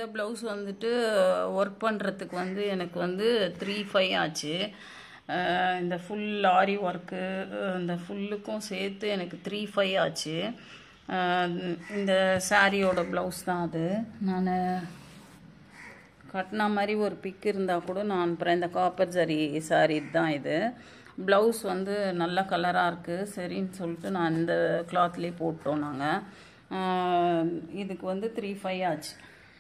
blouse வந்துட்டு work பண்ணுறதுக்கு வந்து எனக்கு வந்து த்ரீ ஃபைவ் ஆச்சு அஹ் இந்த ஃபுல் ஆரி ஒர்க்கு இந்த ஃபுல்லுக்கும் சேர்த்து எனக்கு த்ரீ ஃபைவ் ஆச்சு அஹ் இந்த சாரியோட ப்ளவுஸ் தான் அது நான் கட்டின மாதிரி ஒரு பிக் இருந்தால் கூட நான் அனுப்புகிறேன் இந்த காப்பர் ஜரி சாரி தான் இது ப்ளவுஸ் வந்து நல்ல கலராக இருக்குது சரின்னு சொல்லிட்டு நான் இந்த கிளாத்லேயே போட்டோம் நாங்கள் இதுக்கு வந்து த்ரீ ஃபைவ் ஆச்சு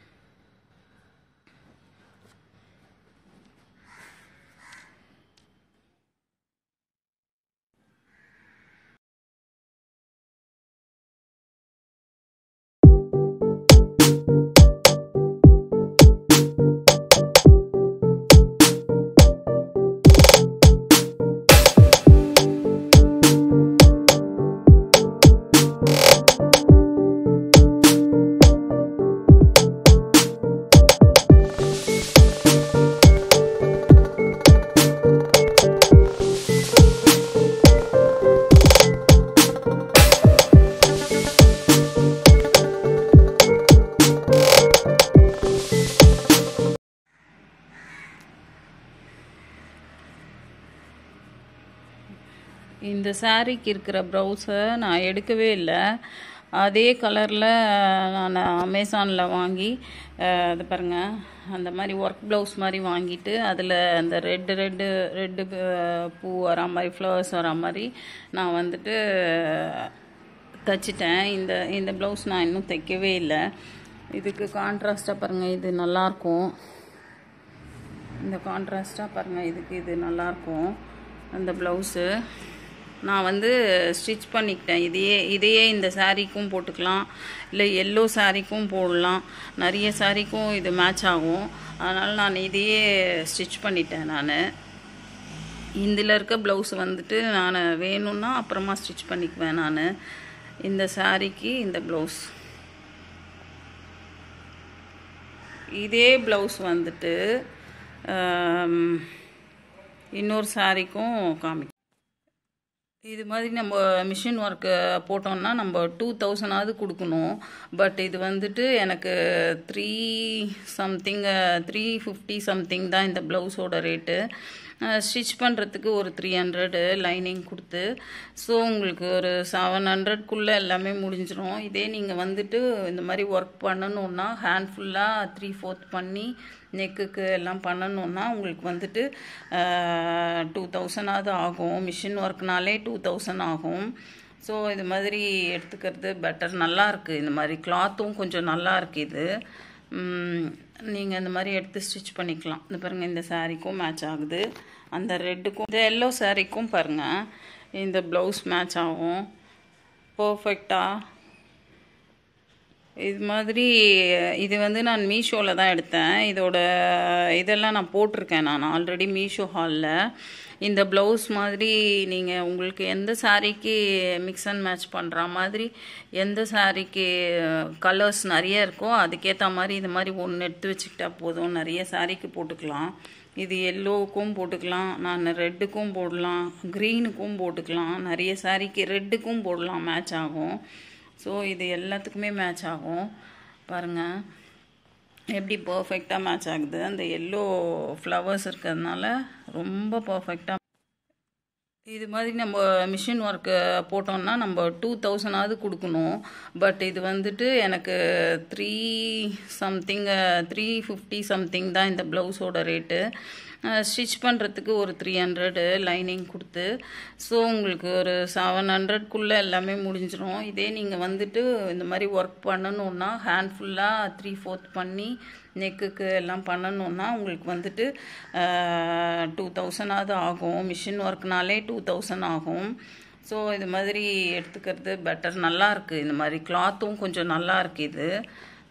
இந்த சாரீக்கு இருக்கிற ப்ரௌஸை நான் எடுக்கவே இல்லை அதே கலரில் நான் அமேசானில் வாங்கி அஹ், அது பாருங்கள் அந்த மாதிரி ஒர்க் ப்ளவுஸ் மாதிரி வாங்கிட்டு அதில் அந்த ரெட்டு ரெட்டு ரெட்டு பூ வரா மாதிரி ஃப்ளவர்ஸ் வரா மாதிரி நான் வந்துட்டு தச்சிட்டேன் இந்த இந்த ப்ளவுஸ் நான் இன்னும் தைக்கவே இல்லை இதுக்கு கான்ட்ராஸ்டாக பாருங்கள் இது நல்லாயிருக்கும் இந்த கான்ட்ராஸ்டாக பாருங்கள் இதுக்கு இது நல்லாயிருக்கும் அந்த ப்ளவுஸு நான் வந்து ஸ்டிச் பண்ணிக்கிட்டேன் இதையே இதையே இந்த சாரீக்கும் போட்டுக்கலாம் இல்லை எல்லோ சாரீக்கும் போடலாம் நிறைய சாரீக்கும் இது மேட்ச் ஆகும் அதனால் நான் இதையே ஸ்டிச் பண்ணிட்டேன் நான் இதில் இருக்க ப்ளவுஸ் வந்துட்டு நான் வேணும்னா அப்புறமா ஸ்டிச் பண்ணிக்குவேன் நான் இந்த சாரீக்கு இந்த ப்ளவுஸ் இதே ப்ளவுஸ் வந்துட்டு ஆம், இன்னொரு சாரீக்கும் காமி இது மாதிரி நம்ம மிஷின் ஒர்க்கு போட்டோம்னா நம்ம டூ தௌசண்டாவது கொடுக்கணும் பட் இது வந்துட்டு எனக்கு three something three fifty something தான் இந்த ப்ளவுஸோட ரேட்டு ஸ்டிச் பண்ணுறதுக்கு ஒரு த்ரீ ஹண்ட்ரடு லைனிங் கொடுத்து ஸோ உங்களுக்கு ஒரு செவன் ஹண்ட்ரட்குள்ளே எல்லாமே முடிஞ்சிரும் இதே நீங்கள் வந்துட்டு இந்த மாதிரி ஒர்க் பண்ணணுன்னா ஹேண்ட் ஃபுல்லாக த்ரீ ஃபோர்த் பண்ணி நெக்குக்கு எல்லாம் பண்ணணுன்னா உங்களுக்கு வந்துட்டு டூ தௌசண்டாவது ஆகும் மிஷின் ஒர்க்னாலே டூ தௌசண்ட் ஆகும் ஸோ இது மாதிரி எடுத்துக்கிறது பெட்டர் நல்லா இருக்கு இந்த மாதிரி கிளாத்தும் கொஞ்சம் நல்லா இருக்கு இது நீங்கள் இந்த மாதிரி எடுத்து ஸ்டிச் பண்ணிக்கலாம் இந்த பாருங்கள் இந்த சாரீக்கும் மேட்ச் ஆகுது அந்த ரெட்டுக்கும் இந்த எல்லோ சாரீக்கும் பாருங்கள் இந்த ப்ளவுஸ் மேட்ச் ஆகும் பர்ஃபெக்டாக இது மாதிரி இது வந்து நான் மீஷோவில் தான் எடுத்தேன் இதோட இதெல்லாம் நான் போட்டிருக்கேன் நான் ஆல்ரெடி மீஷோ ஹாலில் இந்த ப்ளவுஸ் மாதிரி நீங்கள் உங்களுக்கு எந்த சாரீக்கு மிக்ஸ் அண்ட் மேட்ச் பண்ணுற மாதிரி எந்த சாரீக்கு கலர்ஸ் நிறைய இருக்கோ அதுக்கேற்ற மாதிரி இந்த மாதிரி ஒன்று எடுத்து வச்சுக்கிட்டா போதும் நிறைய சாரீக்கு போட்டுக்கலாம் இது எல்லோவுக்கும் போட்டுக்கலாம் நான் ரெட்டுக்கும் போடலாம் க்ரீனுக்கும் போட்டுக்கலாம் நிறைய சாரீக்கு ரெட்டுக்கும் போடலாம் மேட்ச் ஆகும் ஸோ இது எல்லாத்துக்குமே மேட்ச் ஆகும் பாருங்கள் எப்படி பர்ஃபெக்டாக மேட்ச் ஆகுது அந்த எல்லோ ஃப்ளவர்ஸ் இருக்கிறதுனால ரொம்ப பர்ஃபெக்டாக இது மாதிரி நம்ம மிஷின் ஒர்க்கு போட்டோம்னா நம்ம டூ தௌசண்டாவது கொடுக்கணும் பட் இது வந்துட்டு எனக்கு three something three fifty something தான் இந்த ப்ளவுஸோட ரேட்டு ஸ்டிச் பண்ணுறதுக்கு ஒரு த்ரீ ஹண்ட்ரடு லைனிங் கொடுத்து ஸோ உங்களுக்கு ஒரு செவன் ஹண்ட்ரட்குள்ளே எல்லாமே முடிஞ்சிரும் இதே நீங்கள் வந்துட்டு இந்த மாதிரி ஒர்க் பண்ணணுன்னா ஹேண்ட் ஃபுல்லாக த்ரீ ஃபோர்த் பண்ணி நெக்குக்கு எல்லாம் பண்ணணுன்னா உங்களுக்கு வந்துட்டு டூ தௌசண்டாவது ஆகும் மிஷின் ஒர்க்னாலே டூ தௌசண்ட் ஆகும் ஸோ இது மாதிரி எடுத்துக்கிறது பெட்டர் நல்லா இருக்குது இந்த மாதிரி கிளாத்தும் கொஞ்சம் நல்லா இருக்கு இது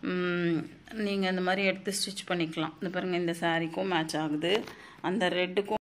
நீங்கள் இந்த மாதிரி எடுத்து ஸ்டிச் பண்ணிக்கலாம் இந்த பாருங்கள் இந்த சாரீக்கும் மேட்ச் ஆகுது அந்த ரெட்டுக்கும்